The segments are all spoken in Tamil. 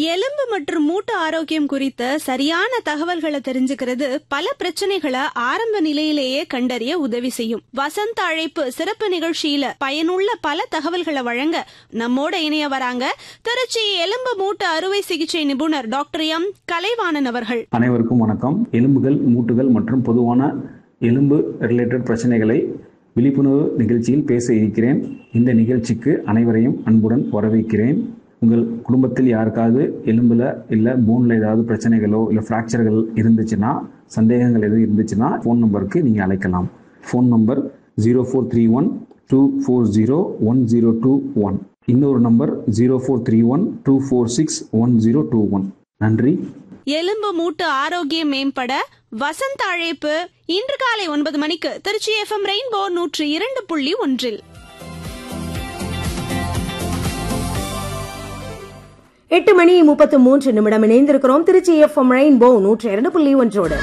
எலும்பு மற்றும் மூட்டு ஆரோக்கியம் குறித்த சரியான தகவல்களை தெரிஞ்சுக்கிறது பல பிரச்சனைகளை ஆரம்ப நிலையிலேயே கண்டறிய உதவி செய்யும் வசந்த அழைப்பு சிறப்பு நிகழ்ச்சியில பயனுள்ள பல தகவல்களை வழங்க நம்மோட இணைய வராங்க திருச்சி எலும்பு மூட்டு அறுவை சிகிச்சை நிபுணர் டாக்டர் எம் கலைவாணன் அவர்கள் அனைவருக்கும் வணக்கம் எலும்புகள் மூட்டுகள் மற்றும் பொதுவான எலும்பு ரிலேட்டட் பிரச்சனைகளை விழிப்புணர்வு நிகழ்ச்சியில் பேச இருக்கிறேன் இந்த நிகழ்ச்சிக்கு அனைவரையும் அன்புடன் வரவேற்கிறேன் உங்கள் குடும்பத்தில் யாருக்காவது எலும்பில் இல்லை போனில் ஏதாவது பிரச்சனைகளோ இல்லை ஃப்ராக்சர்கள் இருந்துச்சுன்னா சந்தேகங்கள் எதுவும் இருந்துச்சுன்னா ஃபோன் நம்பருக்கு நீங்கள் அழைக்கலாம் phone number zero four three one two four zero one zero two one இன்னொரு number zero four three one two four six one zero two one நன்றி எலும்பு மூட்டு ஆரோக்கியம் மேம்பட வசந்த அழைப்பு இன்று காலை ஒன்பது மணிக்கு திருச்சி எஃப்எம் ரெயின்போ நூற்று இரண்டு புள்ளி ஒன்றில் எட்டு மணி முப்பத்து மூன்று நிமிடம் இணைந்திருக்கிறோம் திருச்சி எஃப்எம் ரெயின்போ நூற்றி இரண்டு புள்ளி ஒன்றோடு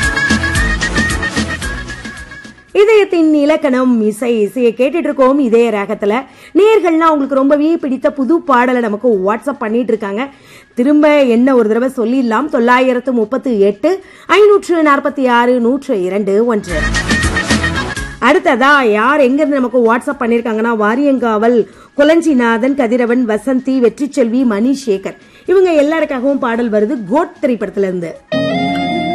இதயத்தின் இலக்கணம் இசை இசையை கேட்டுட்டு இருக்கோம் இதய ராகத்துல நேர்கள்லாம் உங்களுக்கு ரொம்பவே பிடித்த புது பாடலை நமக்கு வாட்ஸ்அப் பண்ணிட்டு இருக்காங்க திரும்ப என்ன ஒரு தடவை சொல்லிடலாம் தொள்ளாயிரத்து முப்பத்து எட்டு ஐநூற்று நாற்பத்தி ஆறு நூற்று இரண்டு ஒன்று அடுத்ததா யார் எங்கிருந்து நமக்கு வாட்ஸ்அப் பண்ணிருக்காங்கன்னா வாரியங்காவல் குலஞ்சிநாதன் கதிரவன் வசந்தி வெற்றிச்செல்வி மணி சேகர் இவங்க எல்லாருக்காகவும் பாடல் வருது கோட் திரைப்படத்துல இருந்து